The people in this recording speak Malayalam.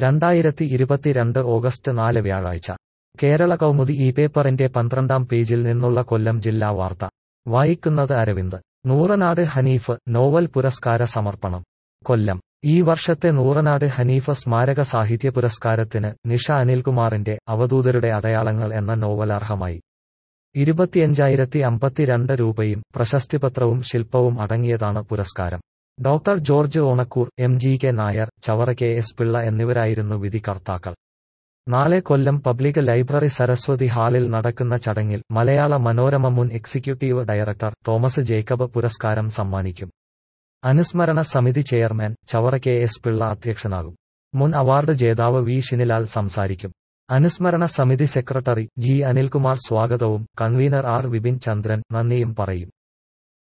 രണ്ടായിരത്തി ഇരുപത്തിരണ്ട് ഓഗസ്റ്റ് നാല് വ്യാഴാഴ്ച കേരള കൗമുദി ഈ പേപ്പറിന്റെ പന്ത്രണ്ടാം പേജിൽ നിന്നുള്ള കൊല്ലം ജില്ലാ വാർത്ത വായിക്കുന്നത് അരവിന്ദ് നൂറനാട് ഹനീഫ് നോവൽ പുരസ്കാര സമർപ്പണം കൊല്ലം ഈ വർഷത്തെ നൂറനാട് ഹനീഫ് സ്മാരക സാഹിത്യ പുരസ്കാരത്തിന് നിഷ അനിൽകുമാറിന്റെ അവധൂതരുടെ അടയാളങ്ങൾ എന്ന നോവൽ അർഹമായി ഇരുപത്തിയഞ്ചായിരത്തി അമ്പത്തിരണ്ട് രൂപയും പ്രശസ്തിപത്രവും ശില്പവും അടങ്ങിയതാണ് പുരസ്കാരം doctor George Onakkoor M G K Nair Chavara K S Pillai എന്നിവരായിരുന്നു വിധികർത്താക്കൾ നാളെ കൊല്ലം പബ്ലിക് ലൈബ്രറി സരസ്വതി ഹാളിൽ നടക്കുന്ന ചടങ്ങിൽ മലയാള മനോരമ മുൻ എക്സിക്യൂട്ടീവ് ഡയറക്ടർ തോമസ് ജേക്കബ് പുരസ്കാരം സമ്മാനിക്കും അനുസ്മരണ സമിതി chairman Chavara K S Pillai അധ്യക്ഷനാകും മുൻ അവാർഡ് ജേതാവ് വി ഷിനിലാൽ സംസാരിക്കും അനുസ്മരണ സമിതി സെക്രട്ടറി ജി അനിൽകുമാർ സ്വാഗതവും കൺവീനർ ആർ വിപിൻ ചന്ദ്രൻ നന്ദിയും പറയും